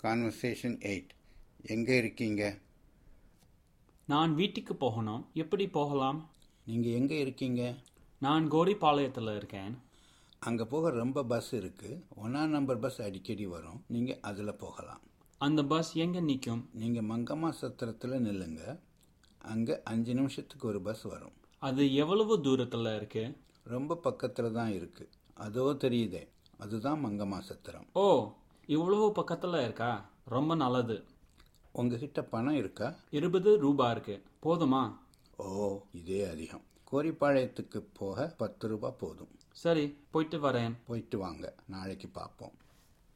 conversation eight எங்கே இருக்கீங்க நான் வீட்டுக்கு போகணும் எப்படி போகலாம் நீங்கள் எங்கே இருக்கீங்க நான் கோரிப்பாளையத்தில் இருக்கேன் அங்கே போக ரொம்ப பஸ் இருக்குது ஒன்றாம் நம்பர் பஸ் அடிக்கடி வரும் நீங்கள் அதில் போகலாம் அந்த பஸ் எங்கே நிற்கும் நீங்கள் மங்கம்மா சத்திரத்தில் நில்லுங்க அங்கே அஞ்சு நிமிஷத்துக்கு ஒரு பஸ் வரும் அது எவ்வளவு தூரத்தில் இருக்கு ரொம்ப பக்கத்தில் தான் இருக்குது அதோ தெரியுதே அதுதான் மங்கம்மா சத்திரம் ஓ இவ்வளவு பக்கத்தில் இருக்கா ரொம்ப நல்லது உங்ககிட்ட பணம் இருக்கா இருபது ரூபா இருக்கு போதுமா ஓ இதே அதிகம் கோரிப்பாளையத்துக்கு போக பத்து ரூபாய் போதும் சரி போயிட்டு வரேன் போயிட்டு வாங்க நாளைக்கு பார்ப்போம்